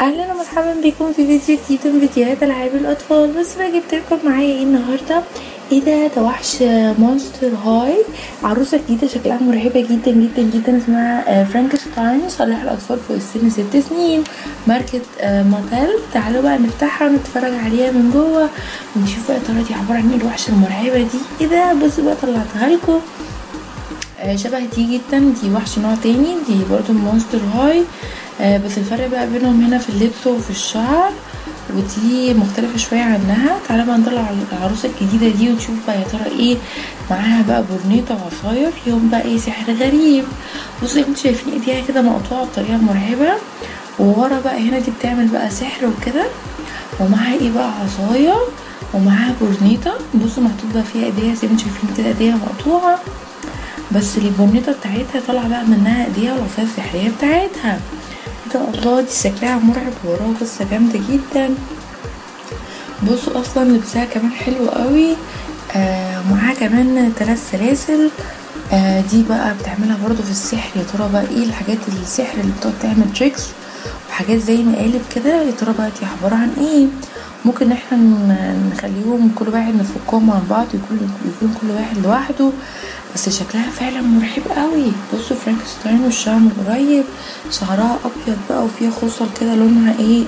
اهلا ومرحبا بكم في فيديو جديد من فيديوهات العاب الاطفال بس بقى جبت لكم معايا ايه النهارده ايه ده ده وحش مونستر هاي عروسه جديده شكلها مرعبه جدا جدا جدا اسمها فرانكشتاين صالح الاطفال فوق السن ست سنين ماركه ماتيل تعالوا بقى نفتحها ونتفرج عليها من جوه ونشوف بقى ترى دي عباره عن ايه الوحشه المرعبه دي ايه ده بصوا بقى طلعتها لكم شبه دي جدا دي وحش نوع تاني دي برضو مونستر هاي آه بس الفرق بقى بينهم هنا في اللبس وفي الشعر ودي مختلفة شوية عنها تعالى بقى نطلع العروسة الجديدة دي ونشوف بقى يا ترى ايه معاها بقى برنيطة وعصاير فيهم بقى ايه سحر غريب بصوا زي ما انتوا شايفين ايديها كده مقطوعة بطريقة مرعبة وورا بقى هنا دي بتعمل بقى سحر وكده ومعاها ايه بقى عصاية ومعاها برنيطة بصوا محطوط بقى فيها ايديها زي ما انتوا شايفين كده ايديها مقطوعة بس البرنيطة بتاعتها طالعة بقى منها ايديها والعصاية السحرية بتاعتها ده الله دي شكلها مرعب وراها قصة جامدة جدا بصوا اصلا لبسها كمان حلو قوي آه معاها كمان ثلاث سلاسل آه دي بقى بتعملها برضو في السحر يا ترى بقى ايه الحاجات السحر اللي بتقعد تعمل تريكس وحاجات زي مقالب كده يا ترى بقى دي عبارة عن ايه ممكن ان احنا نخليهم كل واحد نفكهم عن بعض يكون يكون كل واحد لوحده بس شكلها فعلا مرعب قوي بصوا فرانكستاين وشها من قريب شعرها ابيض بقى وفيها خصل كده لونها ايه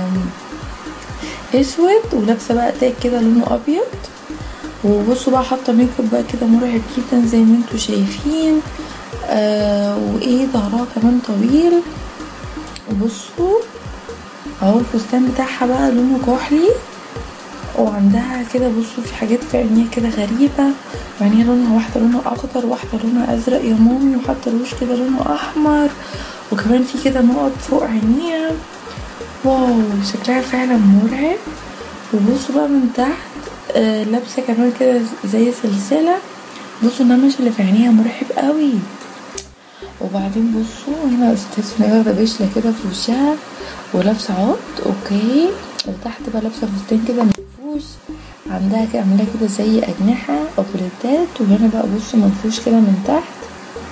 اسود ولابسه بقى تاج كده لونه ابيض وبصوا بقى حاطه ميك اب بقى كده مرعب جدا زي ما انتوا شايفين آه وايه ظهرها كمان طويل وبصوا اهو الفستان بتاعها بقى لونه كحلي وعندها كده بصوا في حاجات في عينيها كده غريبة وعينيها لونها واحدة لونها أخضر واحدة لونها أزرق يا مامي وحاطة روش كده لونه أحمر وكمان في كده نقط فوق عينيها واو شكلها فعلا مرعب وبصوا بقى من تحت آه لابسة كمان كده زي سلسلة بصوا النمش اللي في عينيها مرعب قوي وبعدين بصوا هنا استاذ واخدة بشلة كده في وشها ولابسة عقد اوكي وتحت بقى لابسة فستان كده منفوش عندها كده عاملاه كده زي أجنحة أو بليتات وهنا بقى بصوا منفوش كده من تحت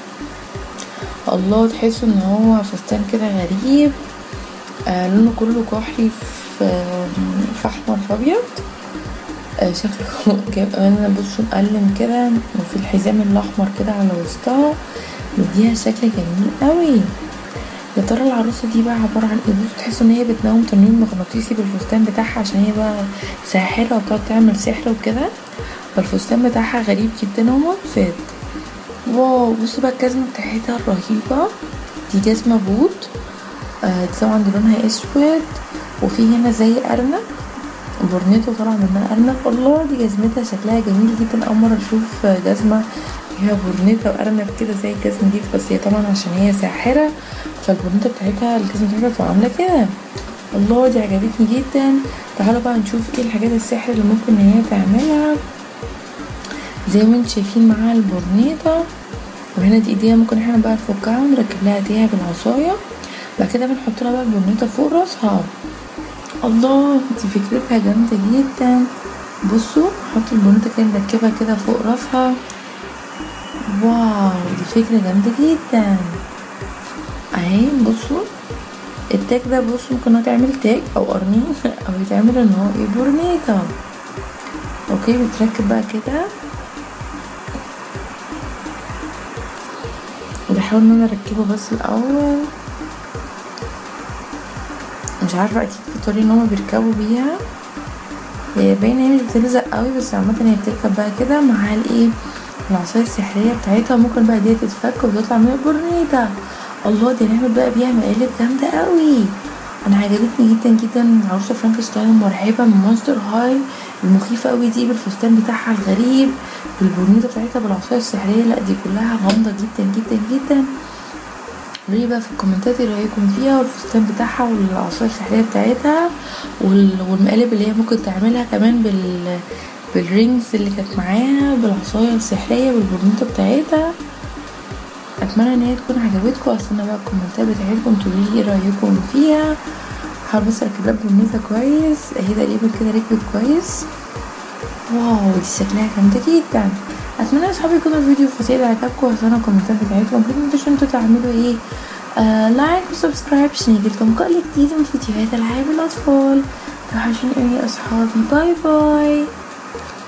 الله تحسوا ان هو فستان كده غريب آه لونه كله كحلي في في احمر في ابيض آه شكله انا بصوا مقلم كده وفي الحزام الاحمر كده على وسطها مديها شكل جميل قوي يا ترى العروسه دي بقى عباره عن ايه بصوا تحسوا ان هي بتنوم تنويم مغناطيسي بالفستان بتاعها عشان هي بقى ساحره وبتقعد تعمل سحر وكده فالفستان بتاعها غريب جدا وملفت واو بصوا بقى الجزمه بتاعتها الرهيبه دي جزمه بوت آه دي طبعا دي لونها اسود وفي هنا زي ارنب برنيتو طالع منها ارنب الله دي جزمتها شكلها جميل جدا اول مره اشوف جزمه فيها برنيطة وأرنب كده زي الجزمة دي بس هي طبعا عشان هي ساحرة فالبرنيطة بتاعتها الجزمة بتاعتها بتبقى عاملة كده الله دي عجبتني جدا تعالوا بقى نشوف ايه الحاجات السحر اللي ممكن ان هي تعملها زي ما انتم شايفين معاها البرنيطة وهنا دي ايديها ممكن احنا بقى نفكها ونركب لها ايديها بالعصاية بعد كده بنحط لها بقى البرنيطة فوق راسها الله دي فكرتها جامدة جدا بصوا نحط البرنيطة كده نركبها كده فوق راسها واو دي فكرة جامدة جدا اهي بصوا التاج ده بصوا ممكن هو تعمل تاج او قرنين او يتعمل ان هو ايه برنيطة اوكي بتركب بقى كده بحاول ان انا اركبه بس الاول مش عارفة اكيد في طريقة ان هما بيركبوا بيها هي باينة هي مش بتلزق قوي بس عامة هي بتركب بقى كده مع الايه العصاية السحرية بتاعتها ممكن بقى دي تتفك وتطلع من البرنيطة الله دي نعمل بقى بيها مقالب جامدة قوي انا عجبتني جدا جدا عروسة فرانكشتاين المرعبة من مونستر هاي المخيفة قوي دي بالفستان بتاعها الغريب بالبرنيطة بتاعتها بالعصاية السحرية لا دي كلها غامضة جدا جدا جدا قولي بقى في الكومنتات ايه رايكم فيها والفستان بتاعها والعصاية السحرية بتاعتها والمقالب اللي هي ممكن تعملها كمان بال بالرينجز اللي كانت معاها بالعصايه السحريه بالبرنيطه بتاعتها اتمنى ان هي تكون عجبتكم استنى بقى الكومنتات بتاعتكم تقولي لي ايه رايكم فيها هحاول بس اركب لها برنيطه كويس اهي تقريبا كده ركبت كويس واو دي شكلها جامده جدا اتمنى يا صحابي يكون الفيديو فصيل عجبكم واستنى الكومنتات بتاعتكم متنسوش انتوا تعملوا ايه آه لايك وسبسكرايب عشان يجيلكم كل جديد من فيديوهات العاب الاطفال توحشوني اوي يا اصحابي باي باي